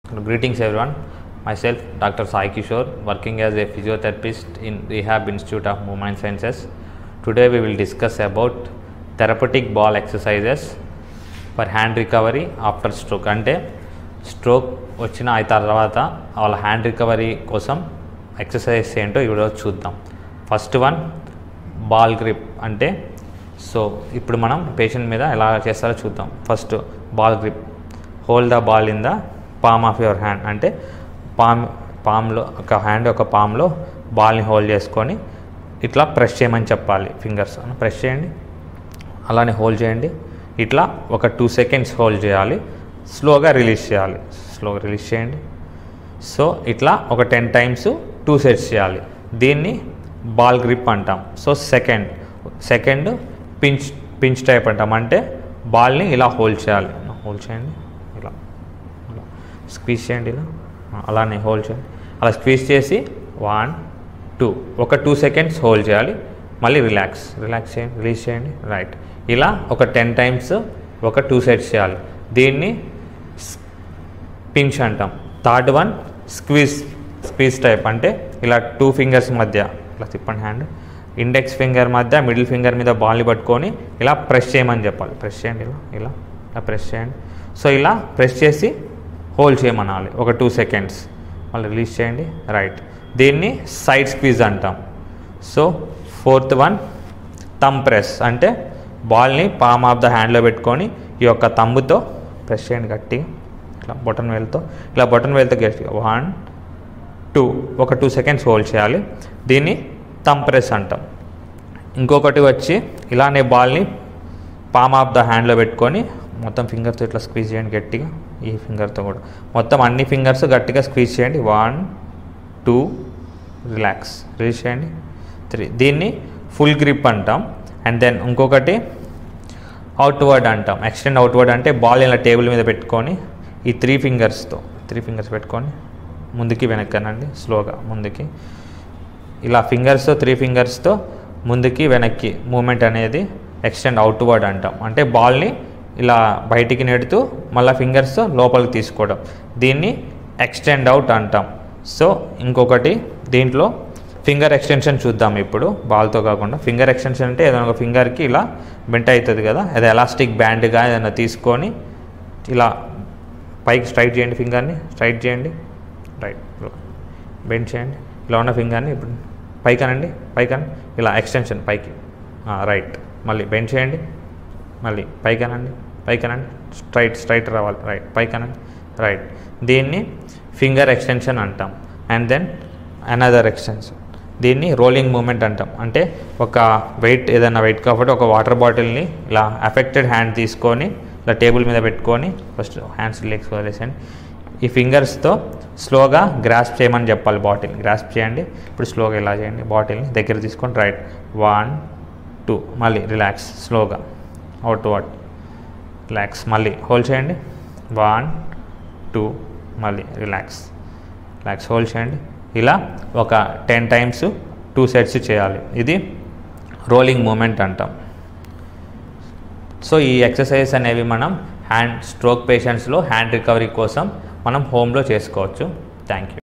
Greetings everyone. Myself, Dr. Sai Kishore, working as a physiotherapist in Rehab Institute of Movement Sciences. Today we will discuss about therapeutic ball exercises for hand recovery after stroke. అంటే stroke వచ్చిన ఆ తర్వాత వాళ్ళ hand recovery కోసం exercise ఏంటో ఈరోజు చూద్దాం first one ball grip అంటే సో ఇప్పుడు మనం పేషెంట్ మీద ఎలా చేస్తారో చూద్దాం first ball grip hold the ball in the palm of your hand అంటే పామ్ పామ్లో ఒక హ్యాండ్ ఒక పామ్లో బాల్ని హోల్డ్ చేసుకొని ఇట్లా ప్రెస్ చేయమని చెప్పాలి ఫింగర్స్ ప్రెస్ చేయండి అలానే హోల్డ్ చేయండి ఇట్లా ఒక టూ సెకండ్స్ హోల్డ్ చేయాలి స్లోగా రిలీజ్ చేయాలి స్లోగా రిలీజ్ చేయండి సో ఇట్లా ఒక టెన్ టైమ్స్ టూ సెట్స్ చేయాలి దీన్ని బాల్ గ్రిప్ అంటాం so second second pinch pinch type అంటాం అంటే బాల్ని ఇలా హోల్డ్ చేయాలి హోల్డ్ చేయండి ఇలా ఇలా స్క్వీజ్ చేయండి ఇలా అలానే హోల్డ్ చేయండి అలా స్క్వీజ్ చేసి వన్ టూ ఒక టూ సెకండ్స్ హోల్డ్ చేయాలి మళ్ళీ రిలాక్స్ రిలాక్స్ చేయండి రిలీజ్ చేయండి రైట్ ఇలా ఒక టెన్ టైమ్స్ ఒక టూ సెట్స్ చేయాలి దీన్ని పించ్ అంటాం third one squeeze squeeze type అంటే ఇలా టూ ఫింగర్స్ మధ్య ఇలా తిప్పండి హ్యాండ్ ఇండెక్స్ ఫింగర్ మధ్య మిడిల్ ఫింగర్ మీద బాల్ని పట్టుకొని ఇలా ప్రెస్ చేయమని చెప్పాలి ప్రెస్ చేయండి ఇలా ఇలా ఇలా ప్రెస్ చేయండి సో ఇలా ప్రెస్ చేసి హోల్డ్ చేయమనాలి ఒక టూ సెకండ్స్ మళ్ళీ రిలీజ్ చేయండి రైట్ దీన్ని సైడ్ స్క్వీజ్ అంటాం so fourth one thumb press అంటే బాల్ని పామ్ ఆఫ్ ద హ్యాండ్లో పెట్టుకొని ఈ యొక్క తమ్ముతో ప్రెస్ చేయండి గట్టిగా ఇట్లా బొటన్ వేల్తో ఇలా బొటన్ వేల్తో గట్టిగా వన్ టూ ఒక టూ సెకండ్స్ హోల్డ్ చేయాలి దీన్ని థమ్ ప్రెస్ అంటాం ఇంకొకటి వచ్చి ఇలానే బాల్ని పామ్ ఆఫ్ ద హ్యాండ్లో పెట్టుకొని మొత్తం ఫింగర్తో ఇట్లా స్క్వీజ్ చేయండి గట్టిగా ఈ ఫింగర్తో కూడా మొత్తం అన్ని ఫింగర్స్ గట్టిగా స్క్వీజ్ చేయండి వన్ టూ రిలాక్స్ రిలీజ్ చేయండి త్రీ దీన్ని ఫుల్ గ్రిప్ అంటాం అండ్ దెన్ ఇంకొకటి అవుట్వర్డ్ అంటాం ఎక్స్టెండ్ అవుట్వర్డ్ అంటే బాల్ ఇలా టేబుల్ మీద పెట్టుకొని ఈ త్రీ ఫింగర్స్తో త్రీ ఫింగర్స్ పెట్టుకొని ముందుకి వెనక్కనండి స్లోగా ముందుకి ఇలా ఫింగర్స్తో త్రీ ఫింగర్స్తో ముందుకి వెనక్కి మూమెంట్ అనేది ఎక్స్టెండ్ అవుట్వర్డ్ అంటాం అంటే బాల్ని ఇలా బయటికి నెడుతూ మళ్ళీ ఫింగర్స్తో లోపలికి తీసుకోవడం దీన్ని ఎక్స్టెండ్ అవుట్ అంటాం సో ఇంకొకటి దీంట్లో ఫింగర్ ఎక్స్టెన్షన్ చూద్దాం ఇప్పుడు బాల్తో కాకుండా ఫింగర్ ఎక్స్టెన్షన్ అంటే ఏదైనా ఒక ఫింగర్కి ఇలా బెంట్ అవుతుంది కదా అది ఎలాస్టిక్ బ్యాండ్గా ఏదైనా తీసుకొని ఇలా పైకి స్ట్రైట్ చేయండి ఫింగర్ని స్ట్రైట్ చేయండి రైట్ బెండ్ చేయండి ఇలా ఉన్న ఫింగర్ని ఇప్పుడు పైకనండి పైకన్ ఇలా ఎక్స్టెన్షన్ పైకి రైట్ మళ్ళీ బెండ్ చేయండి మళ్ళీ పైకనండి పైకనండి స్ట్రైట్ స్ట్రైట్ రావాలి రైట్ పైకనండి రైట్ దీన్ని ఫింగర్ ఎక్స్టెన్షన్ అంటాం అండ్ దెన్ అనదర్ ఎక్స్టెన్షన్ దీన్ని రోలింగ్ మూమెంట్ అంటాం అంటే ఒక వెయిట్ ఏదైనా వెయిట్ కాబట్టి ఒక వాటర్ బాటిల్ని ఇలా అఫెక్టెడ్ హ్యాండ్ తీసుకొని ఇలా టేబుల్ మీద పెట్టుకొని ఫస్ట్ హ్యాండ్స్ లెగ్స్ వదిలేసండి ఈ ఫింగర్స్తో స్లోగా గ్రాస్ప్ చేయమని చెప్పాలి బాటిల్ గ్రాస్ప్ చేయండి ఇప్పుడు స్లోగా ఇలా చేయండి బాటిల్ని దగ్గర తీసుకొని రైట్ వన్ టూ మళ్ళీ రిలాక్స్ స్లోగా అవుట్ అవుట్ రిలాక్స్ మళ్ళీ హోల్డ్ చేయండి వన్ టూ మళ్ళీ రిలాక్స్ రిలాక్స్ హోల్డ్ చేయండి ఇలా ఒక టెన్ టైమ్స్ టూ సెట్స్ చేయాలి ఇది రోలింగ్ మూమెంట్ అంటాం సో ఈ ఎక్సర్సైజ్ అనేవి మనం హ్యాండ్ స్ట్రోక్ పేషెంట్స్లో హ్యాండ్ రికవరీ కోసం మనం హోమ్లో చేసుకోవచ్చు థ్యాంక్ యూ